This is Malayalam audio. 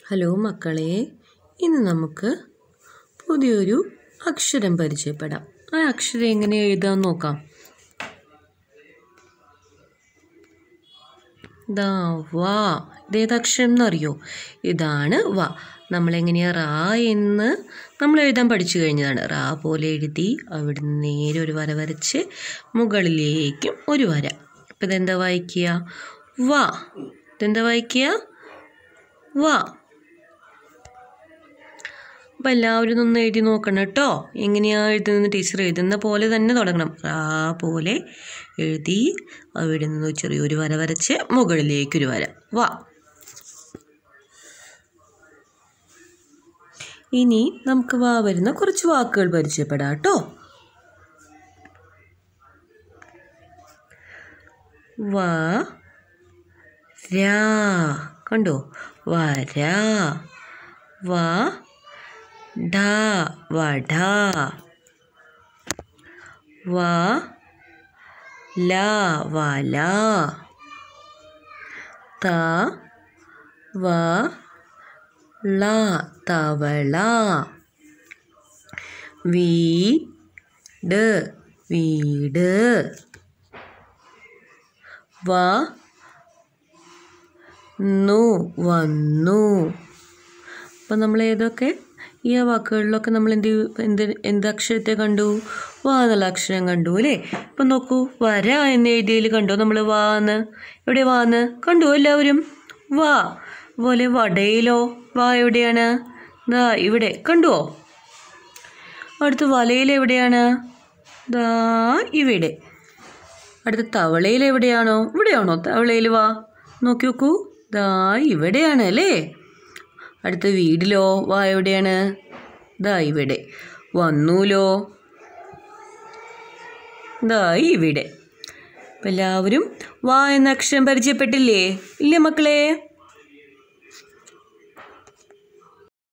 ഹലോ മക്കളെ ഇന്ന് നമുക്ക് പുതിയൊരു അക്ഷരം പരിചയപ്പെടാം ആ അക്ഷരം എങ്ങനെ എഴുതാൻ നോക്കാം ദാ വാ ഇതേത് അക്ഷരം എന്നറിയോ ഇതാണ് വാ നമ്മളെങ്ങനെയാ റാ എന്ന് നമ്മൾ എഴുതാൻ പഠിച്ചു കഴിഞ്ഞതാണ് റാ പോലെ എഴുതി അവിടുന്ന് നേരെ ഒരു വര വരച്ച് മുകളിലേക്കും ഒരു വര അപ്പം ഇതെന്താ വായിക്കുക വാ ഇതെന്താ വായിക്കുക വാ അപ്പം എല്ലാവരും ഒന്ന് എഴുതി നോക്കണം കേട്ടോ എങ്ങനെയാ എഴുതുന്നത് ടീച്ചർ എഴുതുന്ന പോലെ തന്നെ തുടങ്ങണം റാ പോലെ എഴുതി അവിടെ നിന്ന് ചെറിയൊരു വര വരച്ച് മുകളിലേക്കൊരു വര വാ ഇനി നമുക്ക് വാ വരുന്ന കുറച്ച് വാക്കുകൾ പരിചയപ്പെടാം കേട്ടോ വാ രാ കണ്ടോ വര വാ ഡ വട വാ ല വല ത വ ള തവള വീട് വീട് വ ന്നു വന്നു അപ്പം നമ്മൾ ഏതൊക്കെ ഈ വാക്കുകളിലൊക്കെ നമ്മൾ എന്ത് എന്ത് എന്ത് അക്ഷരത്തെ കണ്ടു വാ എന്നുള്ള അക്ഷരം കണ്ടു അല്ലേ ഇപ്പം നോക്കൂ വര എന്ന് എഴുതിയതിൽ കണ്ടോ നമ്മൾ വാന്ന് എവിടെ വാന്ന് കണ്ടു എല്ലാവരും വാ അതുപോലെ വടയിലോ വാ എവിടെയാണ് ദാ ഇവിടെ കണ്ടുവോ അടുത്ത് വലയിൽ എവിടെയാണ് ദാ ഇവിടെ അടുത്ത തവളയിൽ എവിടെയാണോ ഇവിടെയാണോ തവളയിൽ വാ നോക്കി നോക്കൂ ദാ ഇവിടെയാണ് അല്ലേ അടുത്ത വീടിലോ വാ എവിടെയാണ് ദാ ഇവിടെ വന്നൂലോ ദാ ഇവിടെ അപ്പം എല്ലാവരും വാ എന്ന അക്ഷരം പരിചയപ്പെട്ടില്ലേ ഇല്ലേ മക്കളെ